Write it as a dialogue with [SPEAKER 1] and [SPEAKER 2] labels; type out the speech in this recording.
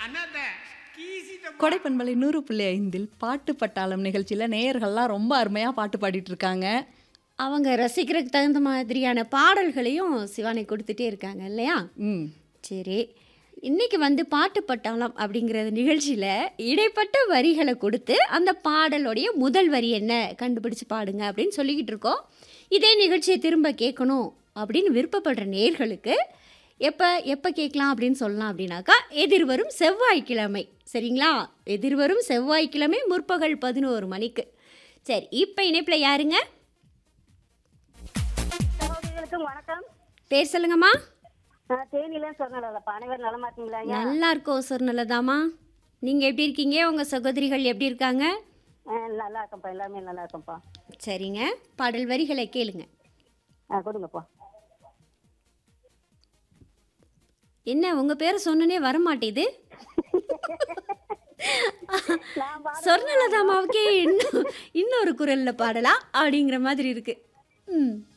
[SPEAKER 1] அண்ணாத்த கீசிட்ட
[SPEAKER 2] கொடைப்பண்பலை நூறு புள்ளி ஐந்தில் பாட்டு பட்டாளம் நிகழ்ச்சியில் நேயர்கள்லாம் ரொம்ப அருமையாக பாட்டு பாடிட்டு இருக்காங்க
[SPEAKER 3] அவங்க ரசிக்கிறதுக்கு தகுந்த மாதிரியான பாடல்களையும் சிவானி கொடுத்துட்டே இருக்காங்க இல்லையா
[SPEAKER 2] ம்
[SPEAKER 3] சரி இன்னைக்கு வந்து பாட்டு பட்டாளம் அப்படிங்கிற நிகழ்ச்சியில் இடைப்பட்ட வரிகளை கொடுத்து அந்த பாடலுடைய முதல் வரி என்ன கண்டுபிடிச்சு பாடுங்க அப்படின்னு சொல்லிக்கிட்டு இருக்கோம் இதே நிகழ்ச்சியை திரும்ப கேட்கணும் அப்படின்னு விருப்பப்படுற நேர்களுக்கு எப்போ எப்போ கேட்கலாம் அப்படின்னு சொல்லலாம் அப்படின்னாக்கா எதிர்வரும் செவ்வாய்க்கிழமை சரிங்களா எதிர்வரும் செவ்வாய்க்கிழமை முற்பகல் பதினோரு மணிக்கு சரி இப்போ இணைப்பில் யாருங்க
[SPEAKER 4] சகோதரிகளுக்கும் வணக்கம்
[SPEAKER 3] பேர் சொல்லுங்கம்மா
[SPEAKER 4] நான் தேனியில சொன்னலப்பா அனைவரும் நலமா இருக்கீங்களா ஐயா?
[SPEAKER 3] நல்லா இருக்கோம் சார் நல்லதாம்மா நீங்கள் எப்படி இருக்கீங்க உங்கள் சகோதரிகள் எப்படி இருக்காங்க
[SPEAKER 4] ஆ, நல்லா இருக்கேன்ப்பா எல்லாமே நல்லா இருக்கேன்ப்பா
[SPEAKER 3] சரிங்க பாடல் வரிகளை கேளுங்க
[SPEAKER 4] ஆ கொடுங்கப்பா
[SPEAKER 3] என்ன உங்கள் பேரை சொன்னனே வர மாட்டேது சொர்ணலதாமாவுக்கே இன்னும் இன்னொரு குரலில் பாடலாம் அப்படிங்கிற மாதிரி இருக்கு ம்